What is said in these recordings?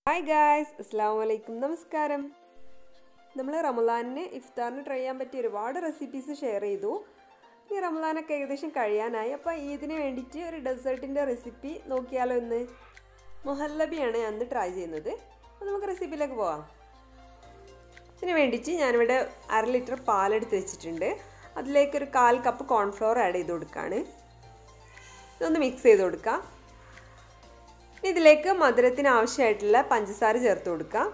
hi guys അസ്സാം വലൈക്കും നമസ്കാരം നമ്മൾ റമദാനിന് ഇഫ്താറിന് ട്രൈ ചെയ്യാൻ പറ്റിയ ഒരുപാട് റെസിപ്പീസ് ഷെയർ ചെയ്തു ഇനി റമദാനൊക്കെ ഏകദേശം കഴിയാനായി അപ്പോൾ ഇതിന് വേണ്ടിയിട്ട് ഒരു ഡെസേർട്ടിൻ്റെ റെസിപ്പി നോക്കിയാലോ ഇന്ന് മൊഹല്ലബിയാണ് ഞാൻ ഇന്ന് ട്രൈ ചെയ്യുന്നത് അപ്പോൾ നമുക്ക് റെസിപ്പിയിലേക്ക് പോവാം ഇതിന് വേണ്ടിയിട്ട് ഞാനിവിടെ അര ലിറ്റർ പാലെടുത്ത് വെച്ചിട്ടുണ്ട് അതിലേക്ക് ഒരു കാൽ കപ്പ് കോൺഫ്ലവർ ആഡ് ചെയ്ത് കൊടുക്കുകയാണ് ഇതൊന്ന് മിക്സ് ചെയ്ത് കൊടുക്കാം ഇതിലേക്ക് മധുരത്തിന് ആവശ്യമായിട്ടുള്ള പഞ്ചസാര ചേർത്ത് കൊടുക്കാം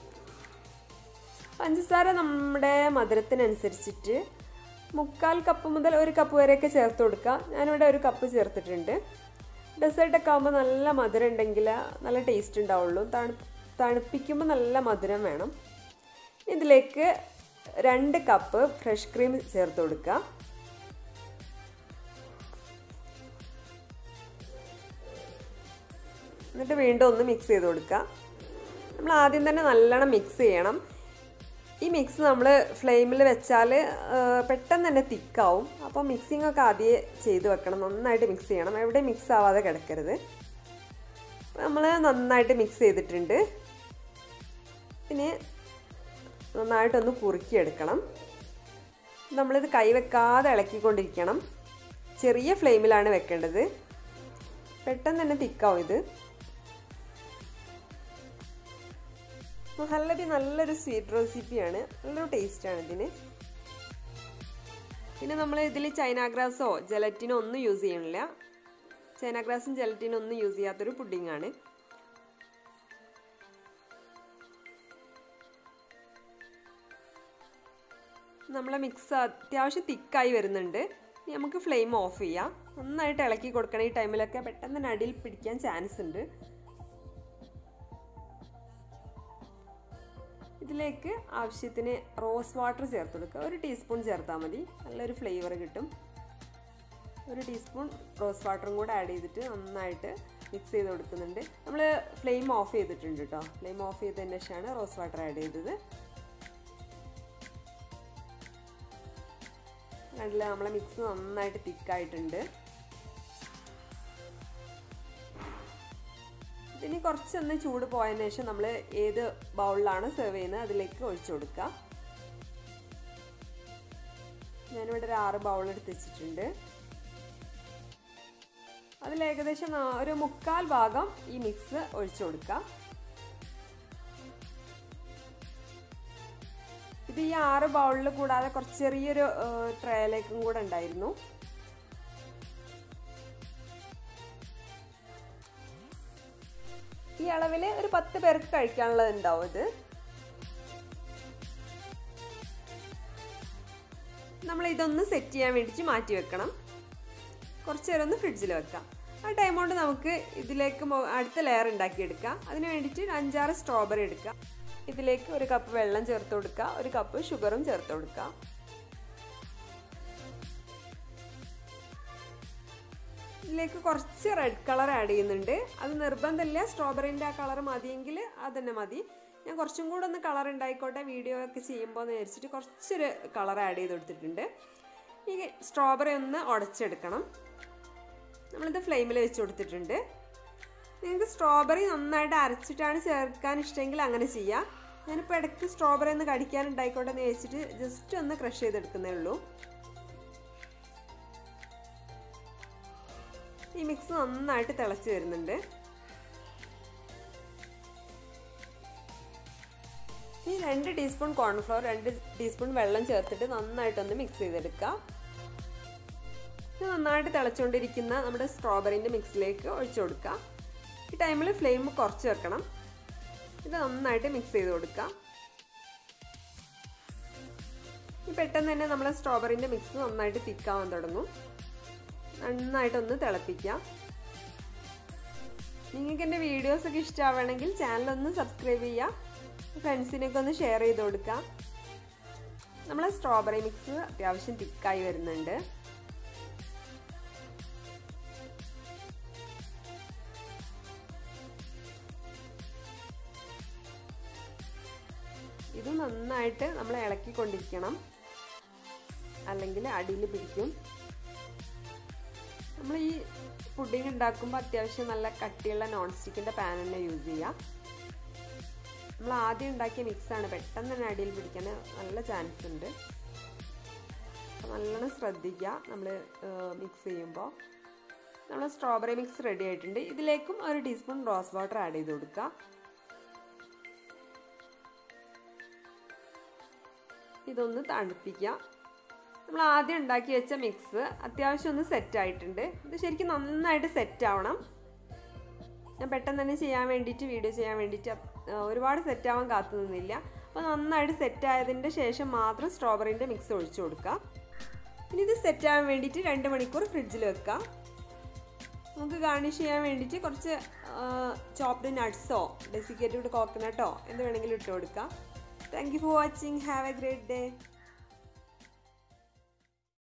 പഞ്ചസാര നമ്മുടെ മധുരത്തിനനുസരിച്ചിട്ട് മുക്കാൽ കപ്പ് മുതൽ ഒരു കപ്പ് വരെയൊക്കെ ചേർത്ത് കൊടുക്കാം ഞാനിവിടെ ഒരു കപ്പ് ചേർത്തിട്ടുണ്ട് ഡെസേർട്ടൊക്കെ ആകുമ്പോൾ നല്ല മധുരം ഉണ്ടെങ്കിൽ നല്ല ടേസ്റ്റ് ഉണ്ടാവുള്ളൂ തണു തണുപ്പിക്കുമ്പോൾ നല്ല മധുരം വേണം ഇതിലേക്ക് രണ്ട് കപ്പ് ഫ്രഷ് ക്രീം ചേർത്ത് കൊടുക്കുക എന്നിട്ട് വീണ്ടും ഒന്ന് മിക്സ് ചെയ്ത് കൊടുക്കുക നമ്മൾ ആദ്യം തന്നെ നല്ലോണം മിക്സ് ചെയ്യണം ഈ മിക്സ് നമ്മൾ ഫ്ലെയിമിൽ വെച്ചാൽ പെട്ടെന്ന് തന്നെ തിക്കാവും അപ്പോൾ മിക്സിംഗ് ഒക്കെ ആദ്യം ചെയ്ത് വെക്കണം നന്നായിട്ട് മിക്സ് ചെയ്യണം എവിടെ മിക്സ് ആവാതെ കിടക്കരുത് നമ്മൾ നന്നായിട്ട് മിക്സ് ചെയ്തിട്ടുണ്ട് പിന്നെ നന്നായിട്ടൊന്ന് കുറുക്കിയെടുക്കണം നമ്മളിത് കൈ വെക്കാതെ ഇളക്കിക്കൊണ്ടിരിക്കണം ചെറിയ ഫ്ലെയിമിലാണ് വെക്കേണ്ടത് പെട്ടെന്ന് തന്നെ തിക്കാവും ഇത് മഹല്ലബി നല്ലൊരു സ്വീറ്റ് റെസിപ്പിയാണ് നല്ലൊരു ടേസ്റ്റാണ് ഇതിന് പിന്നെ നമ്മൾ ഇതിൽ ചൈന ഗ്രാസോ ജലറ്റിനോ ഒന്നും യൂസ് ചെയ്യണില്ല ചൈന ഗ്രാസും ജലറ്റിനും ഒന്നും യൂസ് ചെയ്യാത്തൊരു പുഡിങ്ങാണ് നമ്മളെ മിക്സ് അത്യാവശ്യം തിക്കായി വരുന്നുണ്ട് ഇനി നമുക്ക് ഫ്ലെയിം ഓഫ് ചെയ്യാം നന്നായിട്ട് ഇളക്കി കൊടുക്കണം ഈ ടൈമിലൊക്കെ പെട്ടെന്ന് തന്നെ അടിയിൽ പിടിക്കാൻ ചാൻസ് ഉണ്ട് ഇതിലേക്ക് ആവശ്യത്തിന് റോസ് വാട്ടർ ചേർത്ത് കൊടുക്കുക ഒരു ടീസ്പൂൺ ചേർത്താൽ മതി നല്ലൊരു ഫ്ലേവർ കിട്ടും ഒരു ടീസ്പൂൺ റോസ് വാട്ടറും കൂടെ ആഡ് ചെയ്തിട്ട് നന്നായിട്ട് മിക്സ് ചെയ്ത് കൊടുക്കുന്നുണ്ട് നമ്മൾ ഫ്ലെയിം ഓഫ് ചെയ്തിട്ടുണ്ട് കേട്ടോ ഫ്ലെയിം ഓഫ് ചെയ്തതിന് ശേഷമാണ് റോസ് വാട്ടർ ആഡ് ചെയ്തത് കണ്ടില്ല നമ്മളെ മിക്സ് നന്നായിട്ട് തിക്കായിട്ടുണ്ട് ഇനി കുറച്ചൊന്ന് ചൂട് പോയതിന് ശേഷം നമ്മൾ ഏത് ബൗളിലാണ് സെർവ് ചെയ്യുന്നത് അതിലേക്ക് ഒഴിച്ചു കൊടുക്കുക ഞാനിവിടെ ഒരു ആറ് ബൗൾ എടുത്ത് വെച്ചിട്ടുണ്ട് അതിൽ ഏകദേശം ഒരു മുക്കാൽ ഭാഗം ഈ മിക്സ് ഒഴിച്ചു കൊടുക്കുക ഇത് ഈ ആറ് ബൗളിൽ കൂടാതെ കുറച്ച് ചെറിയൊരു ട്രേയിലേക്കും കൂടെ ഉണ്ടായിരുന്നു ഈ അളവിൽ ഒരു പത്ത് പേർക്ക് കഴിക്കാനുള്ളത് ഉണ്ടാവും ഇത് നമ്മൾ ഇതൊന്ന് സെറ്റ് ചെയ്യാൻ വേണ്ടിയിട്ട് മാറ്റി വെക്കണം കുറച്ച് നേരം ഒന്ന് ഫ്രിഡ്ജിൽ വെക്കാം ആ ടൈം കൊണ്ട് നമുക്ക് ഇതിലേക്ക് അടുത്ത ലെയർ ഉണ്ടാക്കിയെടുക്കാം അതിന് വേണ്ടിയിട്ട് അഞ്ചാറ് സ്ട്രോബെറി എടുക്കുക ഇതിലേക്ക് ഒരു കപ്പ് വെള്ളം ചേർത്ത് കൊടുക്കുക ഒരു കപ്പ് ഷുഗറും ചേർത്ത് കൊടുക്കുക ഇതിലേക്ക് കുറച്ച് റെഡ് കളർ ആഡ് ചെയ്യുന്നുണ്ട് അത് നിർബന്ധമില്ല സ്ട്രോബെറിൻ്റെ ആ കളർ മതിയെങ്കിൽ അത് തന്നെ മതി ഞാൻ കുറച്ചും കൂടെ ഒന്ന് കളർ ഉണ്ടായിക്കോട്ടെ വീഡിയോ ഒക്കെ ചെയ്യുമ്പോൾ എന്ന് വിചാരിച്ചിട്ട് കുറച്ചൊരു കളർ ആഡ് ചെയ്ത് കൊടുത്തിട്ടുണ്ട് ഈ സ്ട്രോബെറി ഒന്ന് ഉടച്ചെടുക്കണം നമ്മളിത് ഫ്ലെയിമിൽ വെച്ച് കൊടുത്തിട്ടുണ്ട് നിങ്ങൾക്ക് സ്ട്രോബെറി നന്നായിട്ട് അരച്ചിട്ടാണ് ചേർക്കാൻ ഇഷ്ടമെങ്കിൽ അങ്ങനെ ചെയ്യാം ഞാനിപ്പോൾ ഇടയ്ക്ക് സ്ട്രോബെറി ഒന്ന് കടിക്കാനുണ്ടായിക്കോട്ടെ എന്ന് വെച്ചിട്ട് ജസ്റ്റ് ഒന്ന് ക്രഷ് ചെയ്തെടുക്കുന്നേ ഉള്ളൂ ഈ മിക്സ് നന്നായിട്ട് തിളച്ച് വരുന്നുണ്ട് ഈ രണ്ട് ടീസ്പൂൺ കോൺഫ്ലവർ രണ്ട് ടീസ്പൂൺ വെള്ളം ചേർത്തിട്ട് നന്നായിട്ടൊന്ന് മിക്സ് ചെയ്തെടുക്കുക ഇത് നന്നായിട്ട് തിളച്ചുകൊണ്ടിരിക്കുന്ന നമ്മുടെ സ്ട്രോബെറിൻ്റെ മിക്സിലേക്ക് ഒഴിച്ചു കൊടുക്കുക ഈ ടൈമിൽ ഫ്ലെയിം കുറച്ച് വെക്കണം ഇത് നന്നായിട്ട് മിക്സ് ചെയ്ത് കൊടുക്കുക ഈ പെട്ടെന്ന് തന്നെ നമ്മളെ സ്ട്രോബെറിൻ്റെ മിക്സ് നന്നായിട്ട് തിക്കാവാൻ തുടങ്ങും നന്നായിട്ടൊന്ന് തിളപ്പിക്കാം നിങ്ങൾക്ക് എൻ്റെ വീഡിയോസൊക്കെ ഇഷ്ടമാവണമെങ്കിൽ ചാനലൊന്ന് സബ്സ്ക്രൈബ് ചെയ്യുക ഫ്രണ്ട്സിനൊക്കെ ഒന്ന് ഷെയർ ചെയ്ത് കൊടുക്കാം നമ്മളെ സ്ട്രോബെറി മിക്സ് അത്യാവശ്യം തിക്കായി വരുന്നുണ്ട് ഇത് നന്നായിട്ട് നമ്മൾ ഇളക്കിക്കൊണ്ടിരിക്കണം അല്ലെങ്കിൽ അടിയിൽ പിടിക്കും നമ്മൾ ഈ പുഡിംഗ് ഉണ്ടാക്കുമ്പോൾ അത്യാവശ്യം നല്ല കട്ടിയുള്ള നോൺ സ്റ്റിക്കിൻ്റെ പാൻ തന്നെ യൂസ് ചെയ്യുക നമ്മൾ ആദ്യം ഉണ്ടാക്കിയ മിക്സാണ് പെട്ടെന്ന് തന്നെ അടിയിൽ പിടിക്കാൻ നല്ല ചാൻസ് ഉണ്ട് അപ്പോൾ നല്ലോണം ശ്രദ്ധിക്കുക നമ്മൾ മിക്സ് ചെയ്യുമ്പോൾ നമ്മൾ സ്ട്രോബെറി മിക്സ് റെഡി ആയിട്ടുണ്ട് ഇതിലേക്കും ഒരു ടീസ്പൂൺ റോസ് വാട്ടർ ആഡ് ചെയ്ത് കൊടുക്കുക ഇതൊന്ന് തണുപ്പിക്കുക നമ്മൾ ആദ്യം ഉണ്ടാക്കി വെച്ച മിക്സ് അത്യാവശ്യം ഒന്ന് സെറ്റ് ആയിട്ടുണ്ട് ഇത് ശരിക്കും നന്നായിട്ട് സെറ്റ് ആവണം ഞാൻ പെട്ടെന്ന് തന്നെ ചെയ്യാൻ വേണ്ടിയിട്ട് വീഡിയോ ചെയ്യാൻ വേണ്ടിയിട്ട് ഒരുപാട് സെറ്റ് ആവാൻ കാത്തു നിന്നില്ല അപ്പോൾ നന്നായിട്ട് സെറ്റ് ആയതിൻ്റെ ശേഷം മാത്രം സ്ട്രോബെറിൻ്റെ മിക്സ് ഒഴിച്ചു കൊടുക്കുക ഇനി ഇത് സെറ്റ് ആവാൻ വേണ്ടിയിട്ട് രണ്ട് മണിക്കൂർ ഫ്രിഡ്ജിൽ വെക്കുക നമുക്ക് ഗാർണിഷ് ചെയ്യാൻ വേണ്ടിയിട്ട് കുറച്ച് ചോപ്ഡ് നട്ട്സോ ഡെസിക്കേറ്റഡ് കോക്കനട്ടോ എന്ത് വേണമെങ്കിലും ഇട്ട് കൊടുക്കാം thank you for watching have a great day